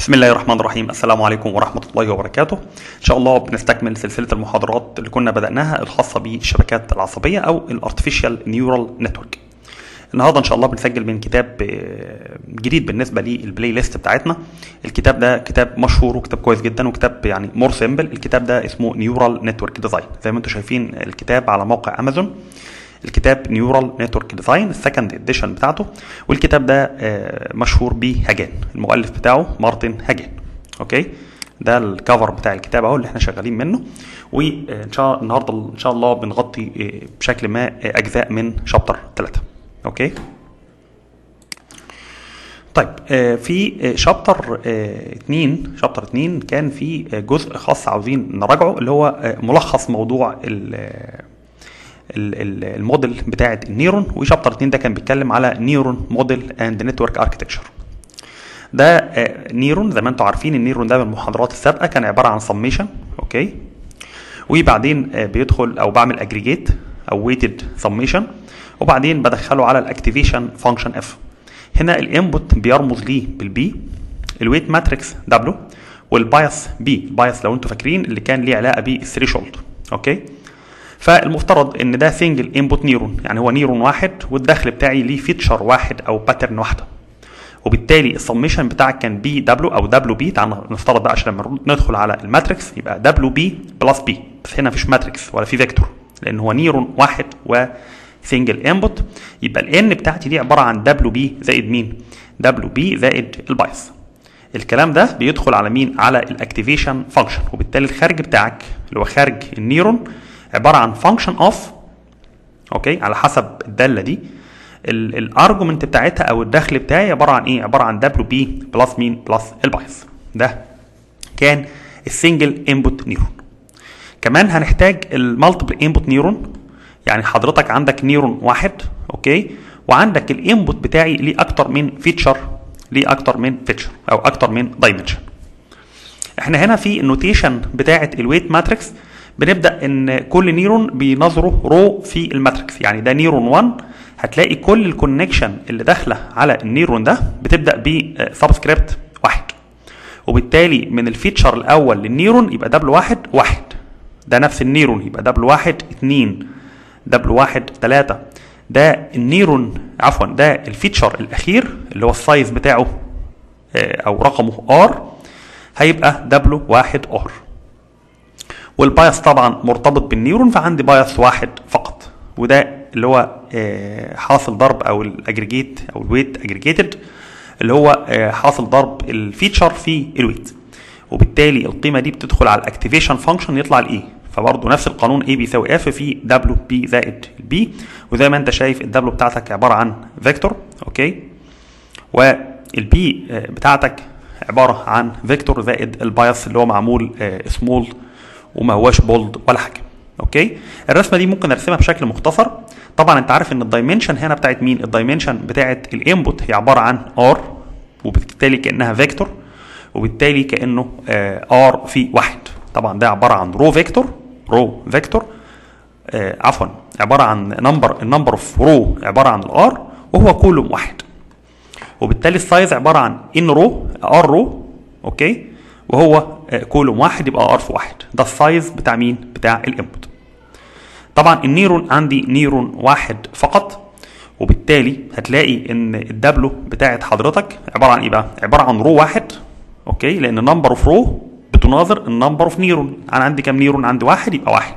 بسم الله الرحمن الرحيم السلام عليكم ورحمة الله وبركاته إن شاء الله بنستكمل سلسلة المحاضرات اللي كنا بدأناها الخاصة بالشبكات العصبية أو الارتفيشال نيورال نتورك النهارده ان شاء الله بنسجل من كتاب آه، جديد بالنسبه للبلاي ليست بتاعتنا الكتاب ده كتاب مشهور وكتاب كويس جدا وكتاب يعني مور سيمبل الكتاب ده اسمه نيورال نتورك ديزاين زي ما انتم شايفين الكتاب على موقع امازون الكتاب نيورال نتورك ديزاين السكند اديشن بتاعته والكتاب ده آه، مشهور بهاجان المؤلف بتاعه مارتن هاجان اوكي ده الكفر بتاع الكتاب اهو اللي احنا شغالين منه وان شاء النهارده ان شاء الله بنغطي آه، بشكل ما آه، اجزاء من شابتر 3 اوكي طيب آه، في آه، شابتر 2 شابتر 2 كان في آه، جزء خاص عاوزين نراجعه اللي هو آه، ملخص موضوع ال- آه، ال- ال- الموديل بتاعه النيرون وشابتر 2 ده كان بيتكلم على نيرون موديل اند نتورك اركتكتشر ده آه، نيرون زي ما انتم عارفين النيرون ده من المحاضرات السابقه كان عباره عن سميشن اوكي وبعدين آه، بيدخل او بعمل اجريجيت او ويتد سميشن وبعدين بدخله على الاكتيفيشن فانكشن اف هنا الانبوت بيرمز ليه بالبي الويت ماتريكس دبليو والبايس بي البايس لو انتم فاكرين اللي كان ليه علاقه بالثريشولد اوكي فالمفترض ان ده سنجل انبوت نيرون يعني هو نيرون واحد والدخل بتاعي ليه فيتشر واحد او باترن واحده وبالتالي السميشن بتاعك كان بي دبليو او دبليو بي تعال نفترض بقى عشان لما ندخل على الماتريكس يبقى دبليو بي بلس بي بس هنا مفيش ماتريكس ولا في فيكتور لان هو نيرون واحد وسنجل انبوت يبقى الان بتاعتي دي عباره عن دبليو بي زائد مين؟ دبليو بي زائد البايس الكلام ده بيدخل على مين؟ على الاكتيفيشن فانكشن وبالتالي الخارج بتاعك اللي هو خارج النيرون عباره عن فانكشن اوف اوكي على حسب الداله دي الارجومنت بتاعتها او الدخل بتاعي عباره عن ايه؟ عباره عن دبليو بي بلس مين؟ بلس البايس ده كان السنجل انبوت نيرون كمان هنحتاج المالتيبل انبوت نيرون يعني حضرتك عندك نيرون واحد اوكي وعندك الانبوت بتاعي ليه اكتر من فيتشر ليه اكتر من فيتشر او اكتر من دايمنشن احنا هنا في النوتيشن بتاعه الويت ماتريكس بنبدا ان كل نيرون بينظره رو في الماتريكس يعني ده نيرون 1 هتلاقي كل الكونكشن اللي داخله على النيرون ده بتبدا بسبسكريبت واحد وبالتالي من الفيتشر الاول للنيرون يبقى دبل واحد واحد ده نفس النيرون يبقى دبل واحد اتنين دبل واحد تلاتة ده النيرون عفوا ده الفيتشر الاخير اللي هو السايز بتاعه آه، او رقمه ار هيبقى دبلو واحد ار والبايس طبعا مرتبط بالنيرون فعندي بايس واحد فقط وده اللي هو آه، حاصل ضرب او الاجريجيت او الويت اجريجيتد اللي هو آه، حاصل ضرب الفيتشر في الويت وبالتالي القيمه دي بتدخل على الاكتيفيشن فانكشن يطلع الاي فبرضه نفس القانون A بيساوي F في W B زائد البي وزي ما انت شايف الدبلو بتاعتك عباره عن فيكتور اوكي والبي بتاعتك عباره عن فيكتور زائد البايس اللي هو معمول سمول وما هواش بولد ولا حاجه اوكي الرسمه دي ممكن ارسمها بشكل مختصر طبعا انت عارف ان الدايمنشن هنا بتاعت مين الدايمنشن بتاعت الانبوت هي عباره عن ار وبالتالي كانها فيكتور وبالتالي كانه ار في واحد طبعا ده عباره عن رو فيكتور رو فيكتور آه عفوا عباره عن نمبر النمبر اوف رو عباره عن الار وهو كولوم واحد وبالتالي السايز عباره عن ان رو ار رو اوكي وهو آه كولوم واحد يبقى ار في واحد ده السايز بتاع مين بتاع الانبوت طبعا النيرون عندي نيرون واحد فقط وبالتالي هتلاقي ان الدبلو بتاعت حضرتك عباره عن ايه بقى عباره عن رو واحد اوكي لان نمبر اوف رو بتناظر النمبر اوف نيرون انا عندي كام نيرون عندي واحد يبقى واحد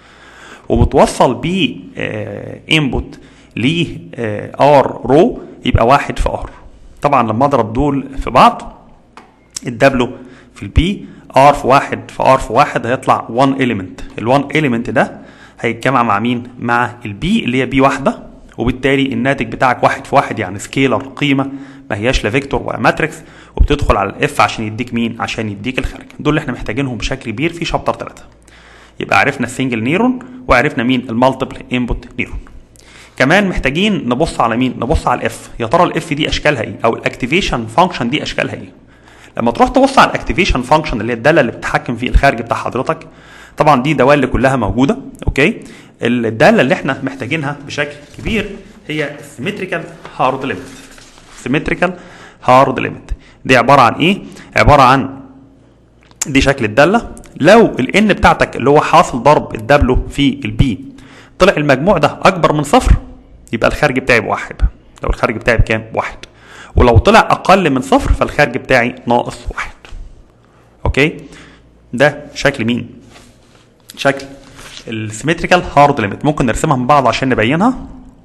وبتوصل ب انبوت ل ار رو يبقى واحد في ار طبعا لما اضرب دول في بعض الدبلو في البي ار في واحد في ار في واحد هيطلع 1 اليمنت ال 1 اليمنت ده هيتجمع مع مين؟ مع البي اللي هي بي واحده وبالتالي الناتج بتاعك واحد في واحد يعني سكيلر قيمه ما هياش لا فيكتور ولا ماتريكس وبتدخل على الاف عشان يديك مين؟ عشان يديك الخارج دول اللي احنا محتاجينهم بشكل كبير في شابتر 3 يبقى عرفنا السنجل نيرون وعرفنا مين المالتيبل انبوت نيرون كمان محتاجين نبص على مين نبص على الاف يا ترى الاف دي اشكالها ايه او الاكتيفيشن فانكشن دي اشكالها ايه لما تروح تبص على الاكتيفيشن فانكشن اللي هي الداله اللي بتتحكم في الخارج بتاع حضرتك طبعا دي دوال كلها موجوده اوكي الداله اللي احنا محتاجينها بشكل كبير هي سيمتريكال هارد ليميت سيمتريكال هارد ليميت دي عباره عن ايه عباره عن دي شكل الداله لو الان بتاعتك اللي هو حاصل ضرب الدبلو في البي طلع المجموع ده اكبر من صفر يبقى الخارج بتاعي بواحد لو الخارج بتاعي بكام واحد ولو طلع اقل من صفر فالخارج بتاعي ناقص واحد اوكي ده شكل مين شكل السيمتريكال هارد ليميت ممكن نرسمها من بعض عشان نبينها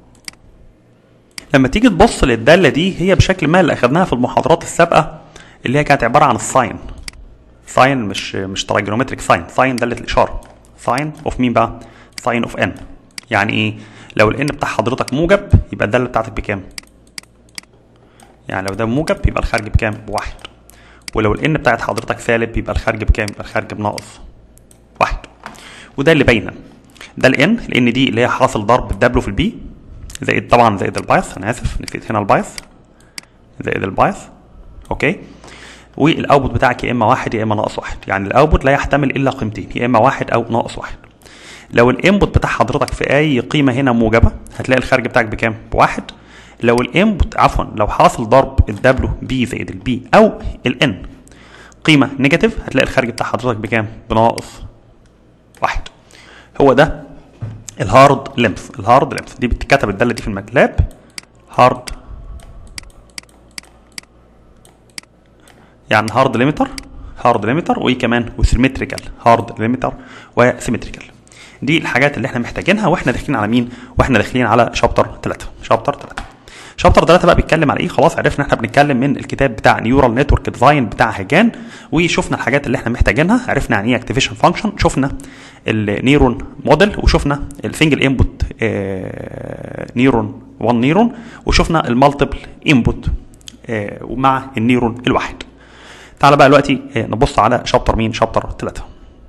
لما تيجي تبص للداله دي هي بشكل ما اللي اخدناها في المحاضرات السابقه اللي هي كانت عباره عن الساين ساين مش مش تراجونومتريك ساين ساين داله الاشاره ساين اوف مين بقى ساين اوف ان يعني ايه لو الان بتاع حضرتك موجب يبقى الداله بتاعتك بكام يعني لو ده موجب يبقى الخارج بكام بواحد ولو الان بتاعت حضرتك سالب يبقى الخارج بكام يبقى الخارج بناقص واحد وده اللي باينه ده الان الان دي اللي هي حاصل ضرب الدبلو في البي زائد طبعا زائد البايث انا اسف نسيت هنا البايث زائد البايث اوكي والاوتبوت بتاعك يا اما واحد يا اما ناقص واحد يعني الاوتبوت لا يحتمل الا قيمتين يا اما واحد او ناقص واحد لو الانبوت بتاع حضرتك في اي قيمه هنا موجبه هتلاقي الخارج بتاعك بكام بواحد لو الانبوت عفوا لو حاصل ضرب الدبلو بي زائد البي او الان قيمه نيجاتيف هتلاقي الخارج بتاع حضرتك بكام بناقص واحد هو ده الهارد ليمث الهارد ليمث دي بتتكتب الداله دي في الماتلاب هارد يعني هارد ليميتر هارد ليميتر وايه كمان وسيمتريكال هارد ليميتر وسيمتريكال دي الحاجات اللي احنا محتاجينها واحنا داخلين على مين واحنا داخلين على شابتر 3 شابتر 3 شابتر 3 بقى بيتكلم على ايه خلاص عرفنا احنا بنتكلم من الكتاب بتاع نيورال نتورك ديزاين بتاع هيجان وشفنا الحاجات اللي احنا محتاجينها عرفنا يعني ايه اكتيفيشن فانكشن شفنا النيرون موديل وشفنا السنجل انبوت نيرون 1 نيرون وشفنا المالتيبل انبوت مع النيرون الواحد تعالى بقى دلوقتي نبص على شابتر مين شابتر 3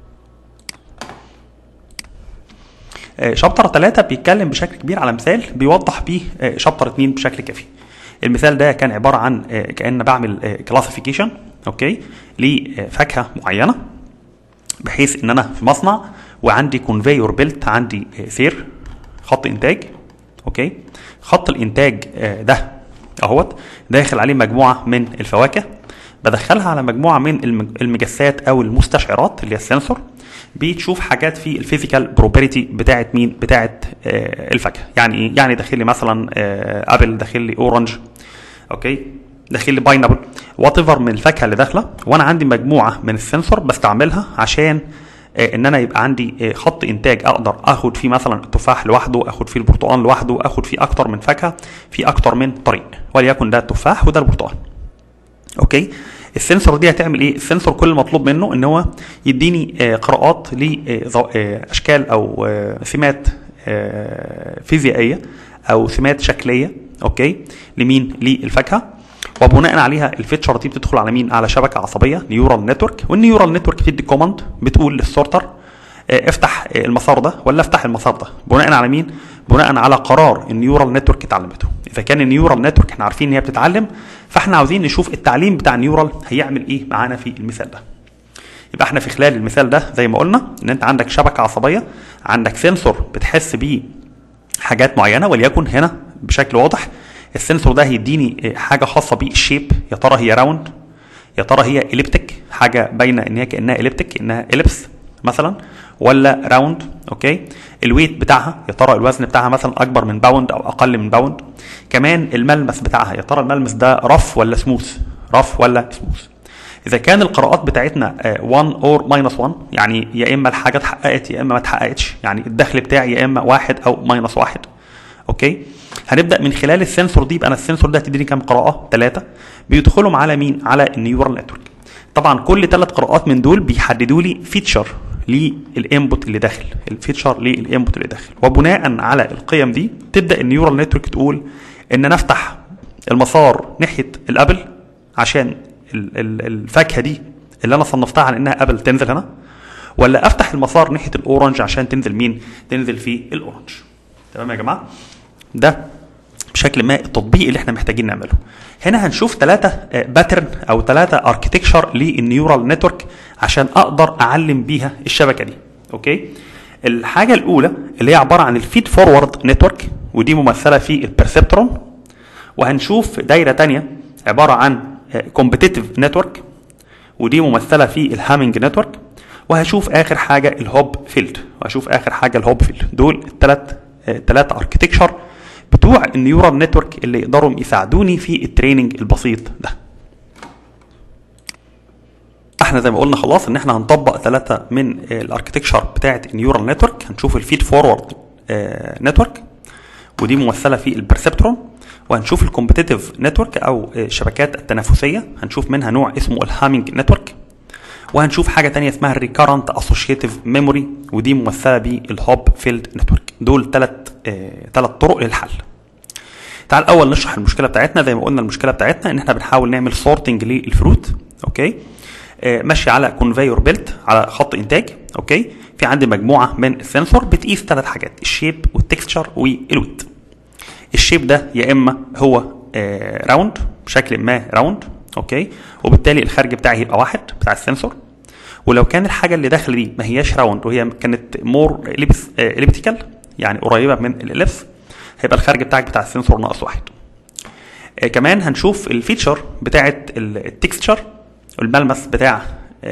شابتر 3 بيتكلم بشكل كبير على مثال بيوضح بيه شابتر 2 بشكل كافي المثال ده كان عباره عن كان بعمل كلاسيفيكيشن اوكي لفاكهه معينه بحيث ان انا في مصنع وعندي كونفيور بيلت عندي سير خط انتاج اوكي خط الانتاج ده اهوت داخل عليه مجموعه من الفواكه بدخلها على مجموعه من المجسات او المستشعرات اللي هي السنسور بتشوف حاجات في الفيزيكال بروبرتي بتاعت مين بتاعت آه الفاكهه يعني ايه يعني داخل لي مثلا آه ابل داخل لي اورنج اوكي داخل لي باينابل وات ايفر من الفاكهه اللي داخله وانا عندي مجموعه من السنسور بستعملها عشان آه ان انا يبقى عندي آه خط انتاج اقدر اخد فيه مثلا التفاح لوحده اخد فيه البرتقال لوحده اخد فيه اكتر من فاكهه في اكتر من طريق وليكن ده التفاح وده البرتقال اوكي السنسور دي هتعمل ايه السنسور كل المطلوب منه ان هو يديني آه قراءات لاشكال او آه سمات آه فيزيائيه او سمات شكليه اوكي لمين للفاكهه وبناء عليها الفيتشر دي بتدخل على مين على شبكه عصبيه نيورال نتورك والنيورال نتورك بتدي كوماند بتقول للسورتر افتح المسار ده ولا افتح المسار ده بناء على مين بناء على قرار النيورال نتورك اتعلمته اذا كان النيورال نتورك احنا عارفين ان هي بتتعلم فاحنا عاوزين نشوف التعليم بتاع النيورال هيعمل ايه معانا في المثال ده يبقى احنا في خلال المثال ده زي ما قلنا ان انت عندك شبكه عصبيه عندك سنسور بتحس بيه حاجات معينه وليكن هنا بشكل واضح السنسور ده هيديني حاجه خاصه بالشيب يا ترى هي راوند يا ترى هي اليبتيك حاجه باينه ان هي كانها اليبتيك انها اليبس مثلا ولا راوند اوكي الويت بتاعها يا ترى الوزن بتاعها مثلا اكبر من باوند او اقل من باوند كمان الملمس بتاعها يا ترى الملمس ده رف ولا سموث رف ولا سموث اذا كان القراءات بتاعتنا 1 اور ماينس 1 يعني يا اما الحاجه اتحققت يا اما ما اتحققتش يعني الدخل بتاعي يا اما واحد او ماينس واحد اوكي هنبدا من خلال السنسور دي يبقى انا السنسور ده هتديني كام قراءه ثلاثه بيدخلهم على مين على النيورال نتورك طبعا كل ثلاث قراءات من دول بيحددوا لي فيتشر للانبوت اللي داخل الفيتشر للانبوت اللي داخل وبناء على القيم دي تبدا النيورال نتورك تقول ان انا افتح المسار ناحيه الابل عشان الفاكهه دي اللي انا صنفتها على انها ابل تنزل هنا ولا افتح المسار ناحيه الاورنج عشان تنزل مين تنزل في الاورنج تمام يا جماعه ده بشكل ما التطبيق اللي احنا محتاجين نعمله هنا هنشوف ثلاثة باترن او ثلاثة اركتكشر للنيورال نتورك عشان اقدر اعلم بيها الشبكه دي اوكي الحاجه الاولى اللي هي عباره عن الفيد فورورد نتورك ودي ممثله في البرسبترون وهنشوف دايره تانية عباره عن كومبتيتيف نتورك ودي ممثله في الهامينج نتورك وهشوف اخر حاجه الهوب فيلد وهشوف اخر حاجه الهوب فيلد دول الثلاث الثلاث اركتكشر بتوع النيورال نتورك اللي يقدروا يساعدوني في التريننج البسيط ده احنا زي ما قلنا خلاص ان احنا هنطبق ثلاثه من الاركتكشر بتاعه النيورال نتورك هنشوف الفيد فورورد نتورك ودي ممثله في البرسبترون وهنشوف الكومبتيتيف نتورك او الشبكات التنافسيه هنشوف منها نوع اسمه الهامينج نتورك وهنشوف حاجه تانية اسمها الريكارنت اسوشيتيف ميموري ودي ممثله بالهوب فيلد نتورك دول ثلاث ثلاث طرق للحل تعال الاول نشرح المشكله بتاعتنا زي ما قلنا المشكله بتاعتنا ان احنا بنحاول نعمل سورتنج للفروت اوكي آه ماشي على كونفيور بيلت على خط انتاج اوكي في عندي مجموعه من السنسور بتقيس ثلاث حاجات الشيب والتكستشر والويت الشيب ده يا اما هو آه راوند بشكل ما راوند اوكي وبالتالي الخارج بتاعي هيبقى واحد بتاع السنسور ولو كان الحاجه اللي داخل دي ما هياش راوند وهي كانت مور اليبتيكال يعني قريبه من الاليبس هيبقى الخارج بتاعك بتاع السنسور ناقص واحد آه كمان هنشوف الفيتشر بتاعه التكستشر الملمس بتاع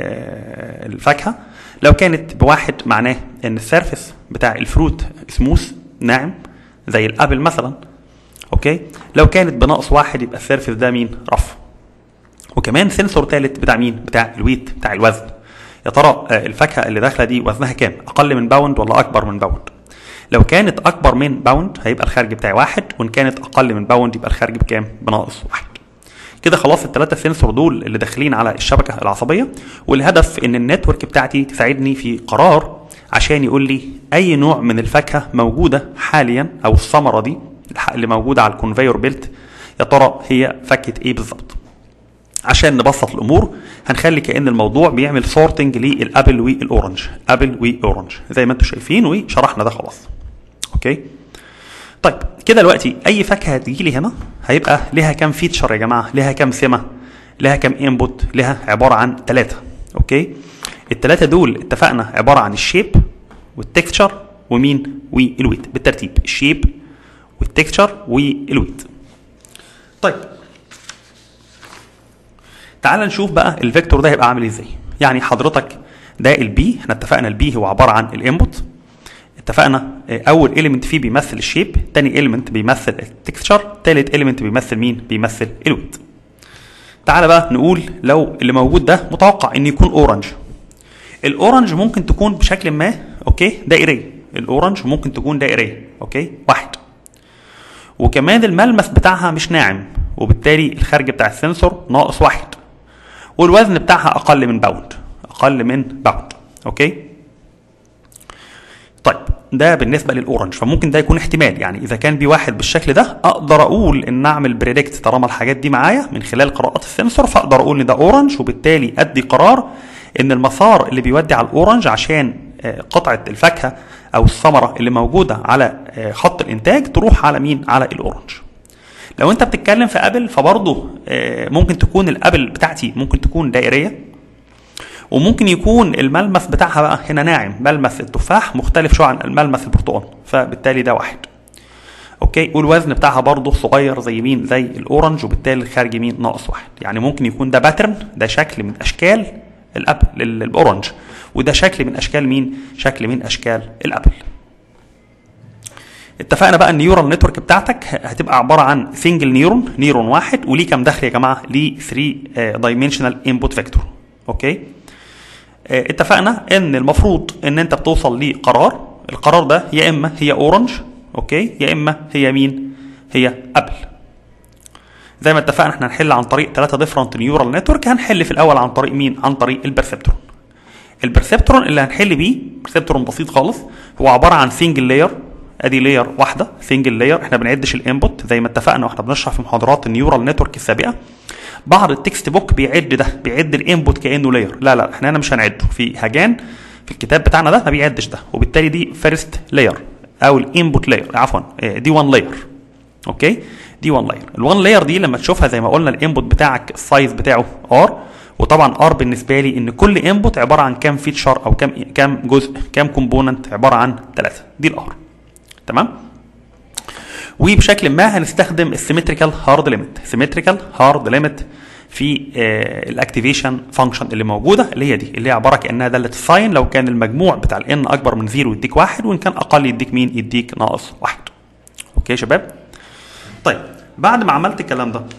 آه الفاكهه لو كانت بواحد معناه ان السيرفس بتاع الفروت سموث ناعم زي الابل مثلا اوكي لو كانت بناقص واحد يبقى السيرفس ده مين رف وكمان سنسور ثالث بتاع مين بتاع الويت بتاع الوزن يا ترى الفاكهه اللي داخله دي وزنها كام اقل من باوند ولا اكبر من باوند لو كانت اكبر من باوند هيبقى الخارج بتاعي واحد وان كانت اقل من باوند يبقى الخارج بكام بناقص واحد كده خلاص الثلاثه سنسور دول اللي داخلين على الشبكه العصبيه والهدف ان النتورك بتاعتي تساعدني في قرار عشان يقول لي اي نوع من الفاكهه موجوده حاليا او الثمره دي اللي موجوده على الكونفيور بيلت يا ترى هي فاكهه ايه بالظبط عشان نبسط الامور هنخلي كان الموضوع بيعمل سورتنج للابل والاورنج ابل واورنج زي ما انتم شايفين وشرحنا ده خلاص اوكي طيب كده دلوقتي اي فاكهه هتجي لي هنا هيبقى لها كام فيتشر يا جماعه لها كام سمه لها كام انبوت لها عباره عن ثلاثه اوكي الثلاثه دول اتفقنا عباره عن الشيب والتكستشر ومين والويت بالترتيب الشيب والتكستشر والويت طيب تعال نشوف بقى الفيكتور ده هيبقى عامل ازاي يعني حضرتك ده البي احنا اتفقنا البي هو عباره عن الانبوت اتفقنا اول اليمنت فيه بيمثل الشيب تاني اليمنت بيمثل التكستشر تالت اليمنت بيمثل مين بيمثل الويت تعال بقى نقول لو اللي موجود ده متوقع ان يكون اورنج الاورنج ممكن تكون بشكل ما اوكي دائريه الاورنج ممكن تكون دائريه اوكي واحد وكمان الملمس بتاعها مش ناعم وبالتالي الخارج بتاع السنسور ناقص واحد والوزن بتاعها اقل من باوند اقل من باوند اوكي طيب ده بالنسبه للاورنج فممكن ده يكون احتمال يعني اذا كان بي واحد بالشكل ده اقدر اقول ان اعمل بريدكت طالما الحاجات دي معايا من خلال قراءات السنسور فاقدر اقول ان ده اورنج وبالتالي ادي قرار ان المسار اللي بيودي على الاورنج عشان قطعه الفاكهه او الثمره اللي موجوده على خط الانتاج تروح على مين على الاورنج لو انت بتتكلم في ابل فبرضه ممكن تكون الابل بتاعتي ممكن تكون دائريه وممكن يكون الملمس بتاعها بقى هنا ناعم ملمس التفاح مختلف شويه عن الملمس البرتقال فبالتالي ده واحد اوكي والوزن بتاعها برضه صغير زي مين زي الاورنج وبالتالي الخارج مين ناقص واحد يعني ممكن يكون ده باترن ده شكل من اشكال الابل الاورنج وده شكل من اشكال مين شكل من اشكال الابل اتفقنا بقى النيورال نتورك بتاعتك هتبقى عباره عن سنجل نيورون نيورون واحد وليه كام دخل يا جماعه ليه 3 دايمنشنال انبوت فيكتور اوكي اتفقنا ان المفروض ان انت بتوصل لقرار القرار ده يا اما هي اورنج اوكي يا اما هي مين هي ابل زي ما اتفقنا احنا هنحل عن طريق ثلاثه ديفرنت نيورال نتورك هنحل في الاول عن طريق مين عن طريق البرسبترون البرسبترون اللي هنحل بيه برسبترون بسيط خالص هو عباره عن سنجل لاير ادي لاير واحده سنجل لاير احنا بنعدش الانبوت زي ما اتفقنا واحنا بنشرح في محاضرات النيورال نتورك السابقه بعض التكست بوك بيعد ده بيعد الانبوت كانه لاير لا لا احنا هنا مش هنعده في هجان في الكتاب بتاعنا ده ما بيعدش ده وبالتالي دي فيرست لاير او الانبوت لاير عفوا دي 1 لاير اوكي دي 1 لاير ال1 لاير دي لما تشوفها زي ما قلنا الانبوت بتاعك السايز بتاعه ار وطبعا ار بالنسبه لي ان كل انبوت عباره عن كام فيتشر او كام كام جزء كام كومبوننت عباره عن ثلاثه دي الار تمام وبشكل ما هنستخدم السيمتريكال هارد ليميت سيمتريكال هارد ليميت في الاكتيفيشن فانكشن اللي موجوده اللي هي دي اللي هي عباره كانها داله الساين لو كان المجموع بتاع الان اكبر من زيرو يديك واحد وان كان اقل يديك مين يديك ناقص واحد اوكي يا شباب طيب بعد ما عملت الكلام ده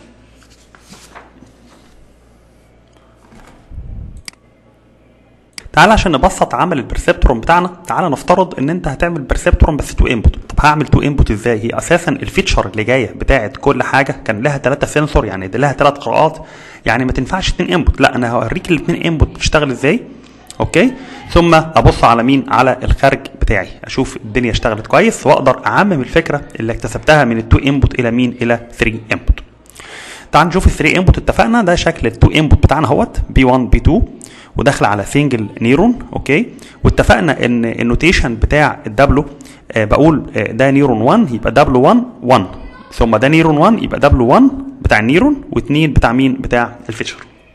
تعال عشان نبسط عمل البرسبترون بتاعنا تعال نفترض ان انت هتعمل برسبترون بس تو انبوت طب هعمل تو انبوت ازاي هي اساسا الفيتشر اللي جايه بتاعه كل حاجه كان لها ثلاثه سنسور يعني دي لها ثلاث قراءات يعني ما تنفعش اتنين انبوت لا انا هوريك الاثنين انبوت بتشتغل ازاي اوكي ثم ابص على مين على الخارج بتاعي اشوف الدنيا اشتغلت كويس واقدر اعمم الفكره اللي اكتسبتها من التو انبوت الى مين الى 3 انبوت تعال نشوف ال 3 انبوت اتفقنا ده شكل التو انبوت بتاعنا اهوت بي 1 بي 2 وداخل على سنجل نيرون اوكي واتفقنا ان النوتيشن بتاع الدبلو آه بقول آه ده نيرون 1 يبقى دبلو 1 1 ثم ده نيرون 1 يبقى دبلو 1 بتاع النيرون و2 بتاع مين بتاع الفيتشر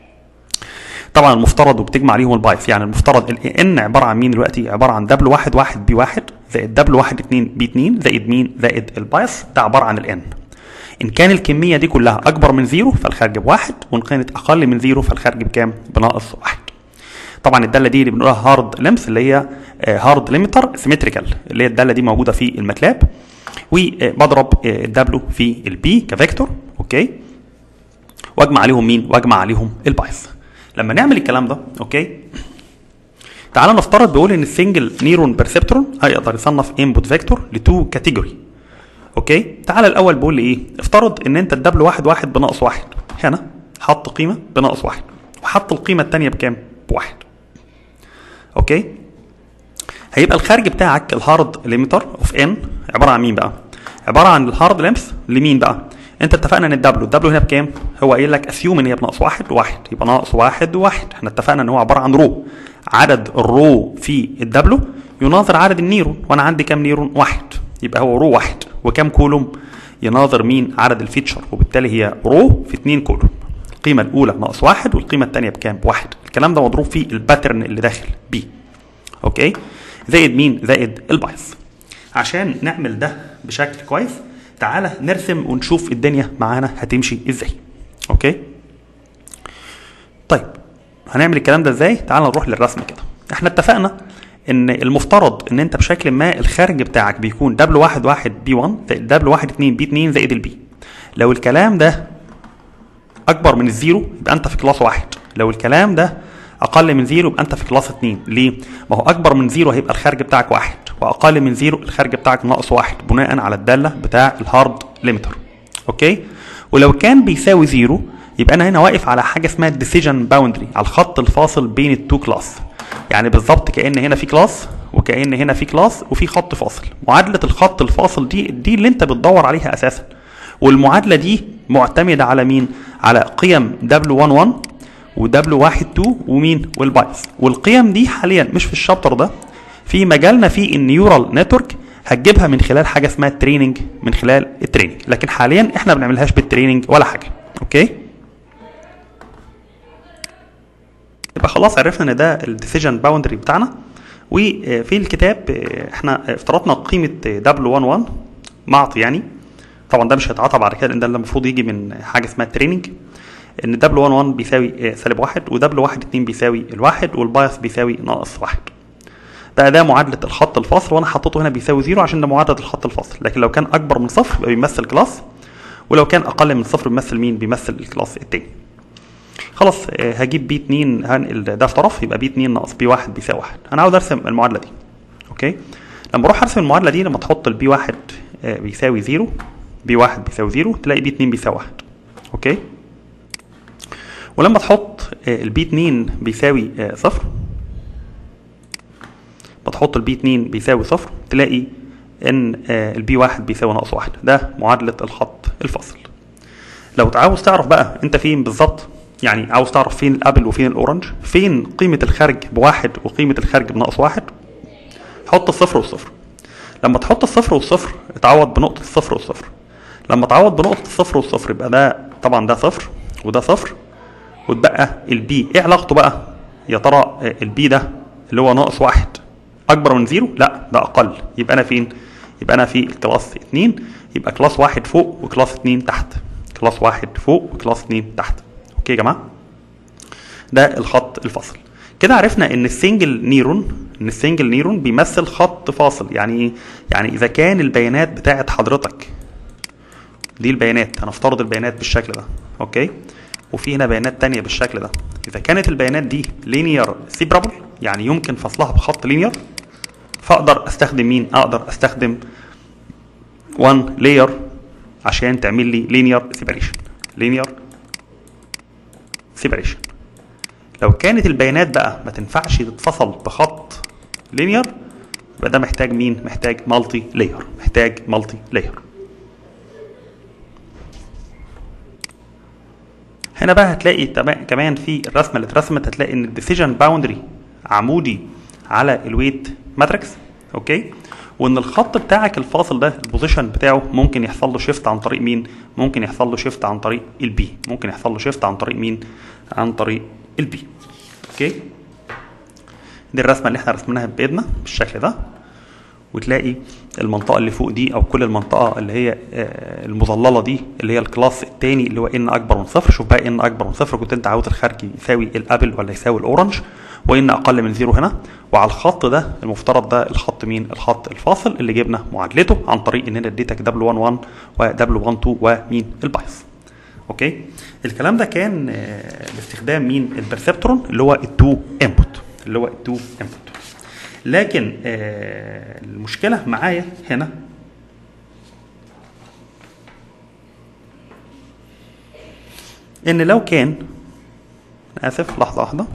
طبعا المفترض وبتجمع عليهم البايث يعني المفترض ان عباره عن مين دلوقتي عباره عن دبلو 1 1 بي 1 زائد دبلو 1 2 بي 2 زائد مين زائد البايث ده عباره عن الان ان كان الكميه دي كلها اكبر من زيرو فالخارج بواحد وان كانت اقل من زيرو فالخارج بكام بناقص واحد طبعا الداله دي اللي بنقولها هارد ليمث اللي هي هارد ليميتر سيمتريكال اللي هي الداله دي موجوده في الماتلاب وبضرب الدبلو في البي كفيكتور اوكي واجمع عليهم مين واجمع عليهم البايث لما نعمل الكلام ده اوكي تعال نفترض بيقول ان السنجل نيرون بيرسبترون هيقدر يصنف انبوت فيكتور لتو كاتيجوري اوكي تعال الاول بيقول لي ايه افترض ان انت الدبلو واحد واحد بناقص واحد هنا حط قيمه بناقص واحد وحط القيمه الثانيه بكام بواحد اوكي هيبقى الخارج بتاعك الهارد ليميتر اوف ان عباره عن مين بقى عباره عن الهارد ليمث لمين بقى انت اتفقنا ان الدبلو الدبلو هنا بكام هو قايل لك اسيوم ان هي بناقص واحد وواحد يبقى ناقص واحد وواحد احنا اتفقنا ان هو عباره عن رو عدد الرو في الدبلو يناظر عدد النيرون وانا عندي كام نيرون واحد يبقى هو رو واحد وكام كولوم يناظر مين عدد الفيتشر وبالتالي هي رو في 2 كولوم القيمة الأولى ناقص واحد والقيمة الثانية بكام؟ بواحد. الكلام ده مضروب في الباترن اللي داخل بي. أوكي؟ زائد مين؟ زائد البايث. عشان نعمل ده بشكل كويس تعالى نرسم ونشوف الدنيا معانا هتمشي ازاي. أوكي؟ طيب هنعمل الكلام ده ازاي؟ تعالى نروح للرسم كده. احنا اتفقنا ان المفترض ان انت بشكل ما الخارج بتاعك بيكون دبليو واحد واحد بي 1 زائد دبليو واحد 2 بي 2 زائد البي. لو الكلام ده اكبر من الزيرو يبقى انت في كلاس واحد لو الكلام ده اقل من زيرو يبقى انت في كلاس اتنين ليه ما هو اكبر من زيرو هيبقى الخارج بتاعك واحد واقل من زيرو الخارج بتاعك ناقص واحد بناء على الداله بتاع الهارد ليميتر اوكي ولو كان بيساوي زيرو يبقى انا هنا واقف على حاجه اسمها الديسيجن باوندري على الخط الفاصل بين التو كلاس يعني بالظبط كان هنا في كلاس وكان هنا في كلاس وفي خط فاصل معادله الخط الفاصل دي دي اللي انت بتدور عليها اساسا والمعادله دي معتمده على مين على قيم W11 و W12 ومين والبايث والقيم دي حاليا مش في الشابتر ده في مجالنا في النيورال نتورك هتجيبها من خلال حاجه اسمها التريننج من خلال التريننج لكن حاليا احنا ما بنعملهاش بالتريننج ولا حاجه اوكي يبقى خلاص عرفنا ان ده الديسيجن باوندري بتاعنا وفي الكتاب احنا افترضنا قيمه W11 معطي يعني طبعا ده مش هيتعاطى بعد كده لان ده اللي المفروض يجي من حاجه اسمها تريننج ان دبليو 1 1 بيساوي سالب واحد ودبليو 1 2 بيساوي الواحد والبايث بيساوي ناقص واحد ده ده معادله الخط الفاصل وانا حطيته هنا بيساوي زيرو عشان ده معادله الخط الفاصل لكن لو كان اكبر من صفر يبقى بيمثل كلاس ولو كان اقل من صفر بيمثل مين بيمثل الكلاس التاني خلاص هجيب بي 2 هنقل ده في طرف يبقى بي 2 ناقص بي 1 بيساوي 1 انا عاوز ارسم المعادله دي اوكي لما اروح ارسم المعادله دي لما تحط البي 1 بيساوي زيرو بي 1 بيساوي زيرو تلاقي بي 2 بيساوي 1 اوكي ولما تحط البي 2 بيساوي صفر بتحط البي 2 بيساوي صفر تلاقي ان البي 1 بيساوي ناقص 1 ده معادله الخط الفاصل لو عاوز تعرف بقى انت فين بالظبط يعني عاوز تعرف فين الابل وفين الاورنج فين قيمه الخارج بواحد وقيمه الخارج بناقص واحد حط الصفر والصفر لما تحط الصفر والصفر اتعوض بنقطه الصفر والصفر لما تعوض بنقطه الصفر والصفر يبقى ده طبعا ده صفر وده صفر وتبقى البي ايه علاقته بقى يا ترى البي ده اللي هو ناقص واحد اكبر من زيرو لا ده اقل يبقى انا فين يبقى انا في الكلاس 2 يبقى كلاس واحد فوق وكلاس 2 تحت كلاس واحد فوق وكلاس 2 تحت اوكي يا جماعه ده الخط الفاصل كده عرفنا ان السنجل نيرون ان السنجل نيرون بيمثل خط فاصل يعني ايه يعني اذا كان البيانات بتاعت حضرتك دي البيانات هنفترض البيانات بالشكل ده اوكي وفي هنا بيانات تانية بالشكل ده اذا كانت البيانات دي لينير سيبرابل يعني يمكن فصلها بخط لينير فاقدر استخدم مين اقدر استخدم 1 لاير عشان تعمل لي لينير سيبريشن لينير سيبريشن لو كانت البيانات بقى ما تنفعش تتفصل بخط لينير يبقى ده محتاج مين محتاج مالتي لاير محتاج مالتي لاير هنا بقى هتلاقي كمان في الرسمه اللي اترسمت هتلاقي ان الديسيجن باوندري عمودي على الويت ماتريكس اوكي وان الخط بتاعك الفاصل ده البوزيشن بتاعه ممكن يحصل له شيفت عن طريق مين ممكن يحصل له شيفت عن طريق البي ممكن يحصل له شيفت عن طريق مين عن طريق البي اوكي دي الرسمه اللي احنا رسمناها بايدنا بالشكل ده وتلاقي المنطقه اللي فوق دي او كل المنطقه اللي هي المظلله دي اللي هي الكلاس الثاني اللي هو ان اكبر من صفر شوف بقى ان اكبر من صفر كنت انت عاوز الخارجي يساوي الابل ولا يساوي الاورنج وان اقل من زيرو هنا وعلى الخط ده المفترض ده الخط مين الخط الفاصل اللي جبنا معادلته عن طريق ان انا اديتك دبليو 11 ودبليو 12 ومين البايث اوكي الكلام ده كان باستخدام مين البرسبترون اللي هو التو انبوت اللي هو التو انبوت لكن آه المشكله معايا هنا ان لو كان اسف لحظه واحده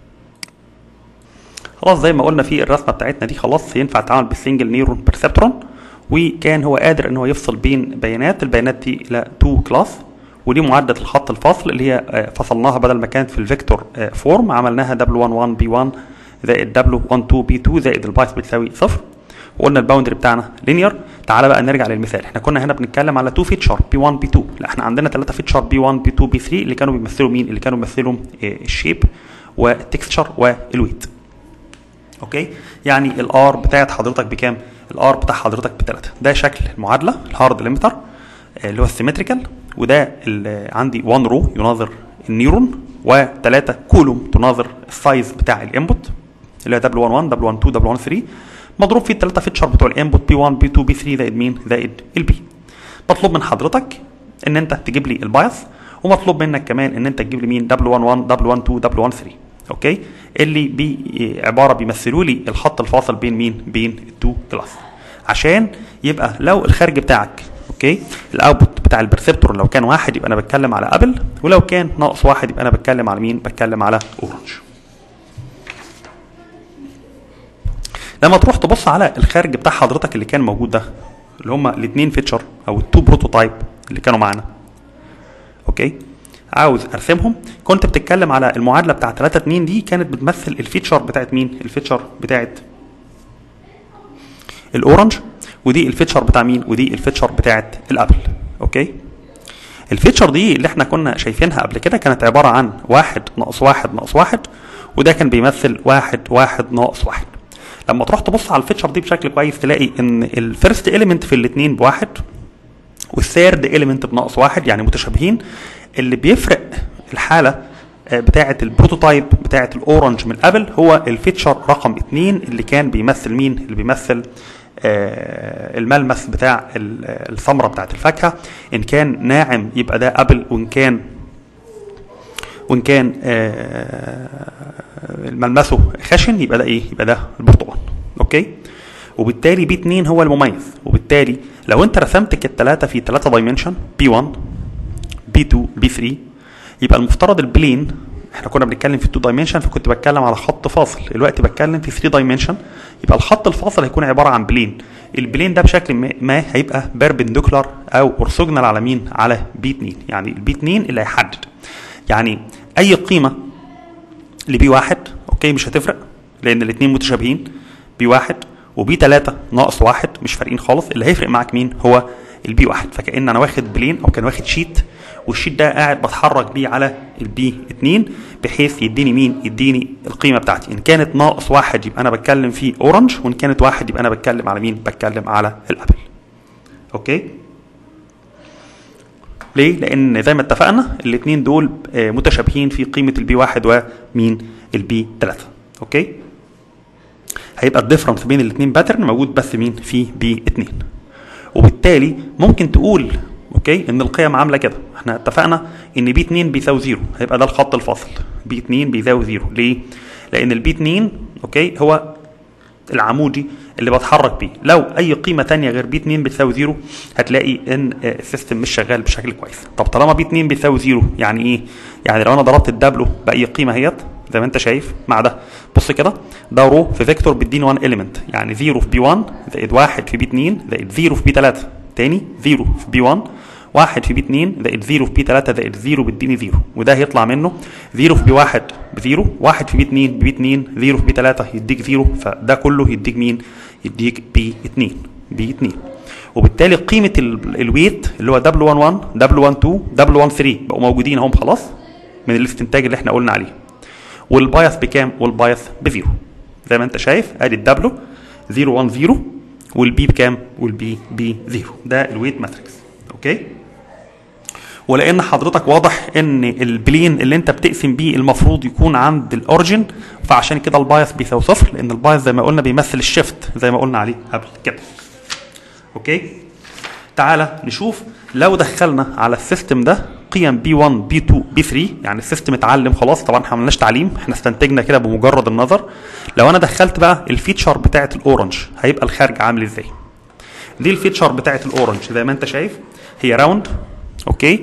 خلاص زي ما قلنا في الرسمه بتاعتنا دي خلاص ينفع تعمل بالسنجل نيرون بيرسبترون وكان هو قادر ان هو يفصل بين بيانات البيانات دي الى تو كلاس ودي معدة الخط الفاصل اللي هي فصلناها بدل ما كانت في الفيكتور فورم عملناها W11 B1 زائد W12 B2 زائد البايث بتساوي صفر وقلنا الباوندري بتاعنا لينير تعالى بقى نرجع للمثال احنا كنا هنا بنتكلم على 2 فيتشر B1 B2 لا احنا عندنا 3 فيتشر B1 B2 B3 اللي كانوا بيمثلوا مين اللي كانوا بيمثلوا الشيب والتكستشر والويت اوكي يعني الار بتاعت حضرتك بكام الار بتاع حضرتك بثلاثه ده شكل المعادله الهارد ليمتر اللي هو السيمتريكال وده اللي عندي 1 رو يناظر النيورون وثلاثه كولوم تناظر السايز بتاع الانبوت اللي هو W11 W12 W13 مضروب فيه الثلاثه فيتشر بتوع الانبوت بي 1 بي 2 بي 3 زائد مين زائد البي مطلوب من حضرتك ان انت تجيب لي البايث ومطلوب منك كمان ان انت تجيب لي مين W11 W12 W13 اوكي اللي بي عباره بيمثلوا لي الخط الفاصل بين مين بين التو كلاس عشان يبقى لو الخارج بتاعك اوكي الاوتبوت بتاع البرسبتور لو كان واحد يبقى انا بتكلم على ابل ولو كان ناقص واحد يبقى انا بتكلم على مين بتكلم على اورنج لما تروح تبص على الخارج بتاع حضرتك اللي كان موجود ده اللي هما الاثنين فيتشر او التو بروتوتايب اللي كانوا معانا اوكي عاوز ارسمهم كنت بتتكلم على المعادله بتاع 3 2 دي كانت بتمثل الفيتشر بتاعت مين الفيتشر بتاعت الاورنج ودي الفيتشر بتاع مين ودي الفيتشر بتاعت الابل اوكي الفيتشر دي اللي احنا كنا شايفينها قبل كده كانت عباره عن واحد ناقص واحد ناقص واحد وده كان بيمثل واحد واحد ناقص واحد لما تروح تبص على الفيتشر دي بشكل كويس تلاقي ان الفيرست اليمنت في الاثنين بواحد والثيرد اليمنت بناقص واحد يعني متشابهين اللي بيفرق الحاله بتاعه البروتوتايب بتاعه الاورنج من ابل هو الفيتشر رقم اثنين اللي كان بيمثل مين اللي بيمثل آه الملمس بتاع الثمره بتاعت الفاكهه ان كان ناعم يبقى ده ابل وان كان وان كان آه ملمسه خشن يبقى ده ايه يبقى ده البرتقال اوكي وبالتالي بي 2 هو المميز وبالتالي لو انت رسمت الثلاثه في 3 دايمنشن بي 1 بي 2 بي 3 يبقى المفترض البلين احنا كنا بنتكلم في 2 دايمنشن فكنت بتكلم على خط فاصل دلوقتي بتكلم في 3 دايمنشن يبقى الخط الفاصل هيكون عباره عن بلين البلين ده بشكل ما هيبقى بيربنديكولار او اورثوجونال على مين على بي 2 يعني البي 2 اللي هيحدد يعني اي قيمه لبي واحد اوكي مش هتفرق لان الاثنين متشابهين بي واحد وبي 3 ناقص واحد مش فارقين خالص اللي هيفرق معاك مين هو البي واحد فكأن انا واخد بلين او كان واخد شيت والشيت ده قاعد بتحرك بيه على البي 2 بحيث يديني مين يديني القيمه بتاعتي ان كانت ناقص واحد يبقى انا بتكلم في اورنج وان كانت واحد يبقى انا بتكلم على مين بتكلم على الابل اوكي ليه؟ لان زي ما اتفقنا الاثنين دول آه، متشابهين في قيمه البي واحد ومين البي 3 اوكي هيبقى الديفرنس بين الاثنين باترن موجود بس مين في بي 2 وبالتالي ممكن تقول اوكي ان القيم عامله كده احنا اتفقنا ان بي 2 بيساوي 0 هيبقى ده الخط الفاصل بي 2 بيساوي 0 ليه لان البي 2 اوكي هو العمودي اللي بتحرك بيه لو اي قيمه ثانيه غير بي 2 بتساوي 0 هتلاقي ان آه، السيستم مش شغال بشكل كويس طب طالما بي 2 بيساوي 0 يعني ايه يعني لو انا ضربت الدبلو باي قيمه اهيت زي ما انت شايف مع ده بص كده ده رو في فيكتور بيديني 1 اليمنت يعني 0 في بي 1 زائد 1 في بي 2 زائد 0 في بي 3 تاني 0 في بي 1 1 في بي 2 زائد 0 في بي 3 زائد 0 بيديني 0 وده هيطلع منه 0 في بي 1 ب 0 1 في بي 2 بي 2 0 في بي 3 يديك 0 فده كله يديك مين؟ يديك بي 2 بي 2 وبالتالي قيمه ال- الويت اللي هو دبليو 1 1 دبليو 1 2 دبليو 1 3 بقوا موجودين اهم خلاص من الاستنتاج اللي احنا قلنا عليه والبايث بكام؟ والبايث بزيرو زي ما انت شايف ادي الدبلو 0 1 0 والبي بكام؟ والبي بي 0 ده الويت ماتريكس اوكي؟ ولان حضرتك واضح ان البلين اللي انت بتقسم بيه المفروض يكون عند الاوريجن فعشان كده البايث بيساوي صفر لان البايث زي ما قلنا بيمثل الشيفت زي ما قلنا عليه قبل كده اوكي تعالى نشوف لو دخلنا على السيستم ده قيم بي 1 بي 2 بي 3 يعني السيستم اتعلم خلاص طبعا احنا ما عملناش تعليم احنا استنتجنا كده بمجرد النظر لو انا دخلت بقى الفيتشر بتاعه الاورنج هيبقى الخارج عامل ازاي دي الفيتشر بتاعه الاورنج زي ما انت شايف هي راوند اوكي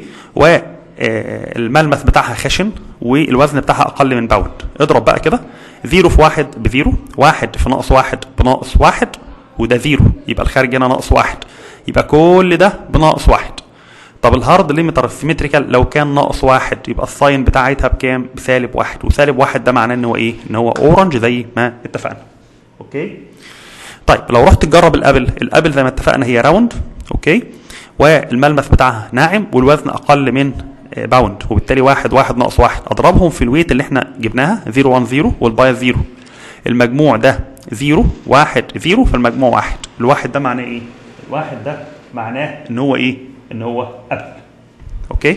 والملمس بتاعها خشن والوزن بتاعها اقل من باوند اضرب بقى كده 0 في 1 بزيرو 1 في ناقص 1 بناقص 1 وده زيرو يبقى الخارج هنا ناقص 1 يبقى كل ده بناقص 1 طب الهارد ليميتر سيمتريكال لو كان ناقص 1 يبقى الساين بتاعتها بكام؟ بسالب 1 وسالب 1 ده معناه ان هو ايه؟ ان هو اورنج زي ما اتفقنا. اوكي؟ طيب لو رحت تجرب الابل الابل زي ما اتفقنا هي راوند اوكي والملمس بتاعها ناعم والوزن اقل من آه، باوند وبالتالي واحد واحد ناقص واحد اضربهم في الويت اللي احنا جبناها 0 1 0 والبايظ 0 المجموع ده 0 1 0 فالمجموع واحد الواحد ده معناه ايه؟ الواحد ده معناه ان هو ايه؟ ان هو ابل اوكي؟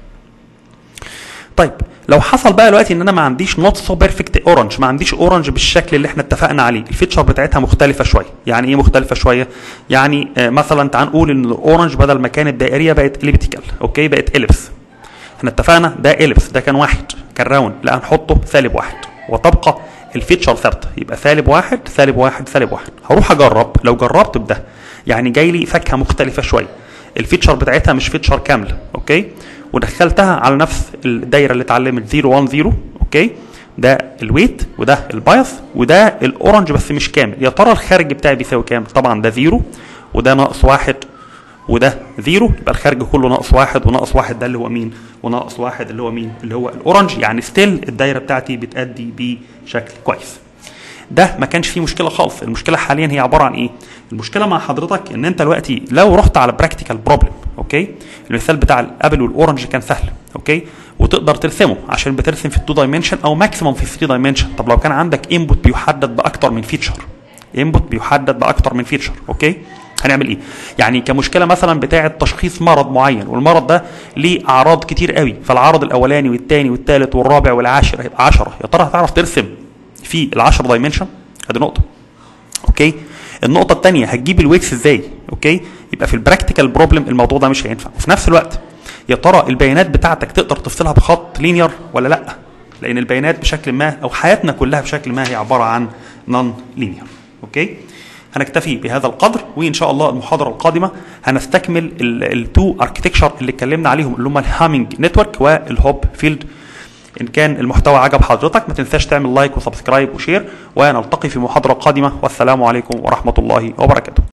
طيب لو حصل بقى دلوقتي ان انا ما عنديش نوت سو بيرفكت اورنج ما عنديش اورنج بالشكل اللي احنا اتفقنا عليه الفيتشر بتاعتها مختلفه شويه يعني ايه مختلفه شويه يعني آه مثلا تعال نقول ان الاورنج بدل ما كانت دائريه بقت اليبتيكال اوكي بقت اليبس احنا اتفقنا ده اليبس ده كان واحد كان راوند لا هنحطه سالب واحد وتبقى الفيتشر ثابته يبقى سالب واحد سالب واحد سالب واحد هروح اجرب لو جربت بده يعني جاي لي فاكهه مختلفه شويه الفيتشر بتاعتها مش فيتشر كامله اوكي ودخلتها على نفس الدايره اللي اتعلمت 0 1 0 اوكي ده الويت وده البايث وده الاورنج بس مش كامل يا ترى الخارج بتاعي بيساوي كام طبعا ده 0 وده ناقص واحد وده زيرو يبقى الخارج كله ناقص واحد وناقص واحد ده اللي هو مين وناقص واحد اللي هو مين اللي هو الاورنج يعني ستيل الدايره بتاعتي بتأدي بشكل كويس ده ما كانش فيه مشكله خالص المشكله حاليا هي عباره عن ايه المشكله مع حضرتك ان انت دلوقتي لو رحت على براكتيكال بروبلم اوكي المثال بتاع الابل والاورنج كان سهل اوكي وتقدر ترسمه عشان بترسم في 2 دايمنشن او ماكسيموم في 3 دايمنشن طب لو كان عندك انبوت بيحدد باكتر من فيتشر انبوت بيحدد باكتر من فيتشر اوكي هنعمل ايه يعني كمشكله مثلا بتاعه تشخيص مرض معين والمرض ده ليه اعراض كتير قوي فالعرض الاولاني والثاني والثالث والرابع والعاشر هيبقى 10 يا ترى هتعرف ترسم في ال10 دايمنشن ادي نقطه اوكي النقطه الثانيه هتجيب الويكس ازاي اوكي يبقى في البراكتيكال بروبلم الموضوع ده مش هينفع وفي نفس الوقت يا ترى البيانات بتاعتك تقدر تفصلها بخط لينير ولا لا لان البيانات بشكل ما او حياتنا كلها بشكل ما هي عباره عن نون لينير اوكي هنكتفي بهذا القدر وان شاء الله المحاضره القادمه هنستكمل التو اركتكشر اللي اتكلمنا عليهم اللي هم الهامينج نتورك والهوب فيلد ان كان المحتوى عجب حضرتك ما تنساش تعمل لايك وسبسكرايب وشير ونلتقي في محاضره قادمه والسلام عليكم ورحمه الله وبركاته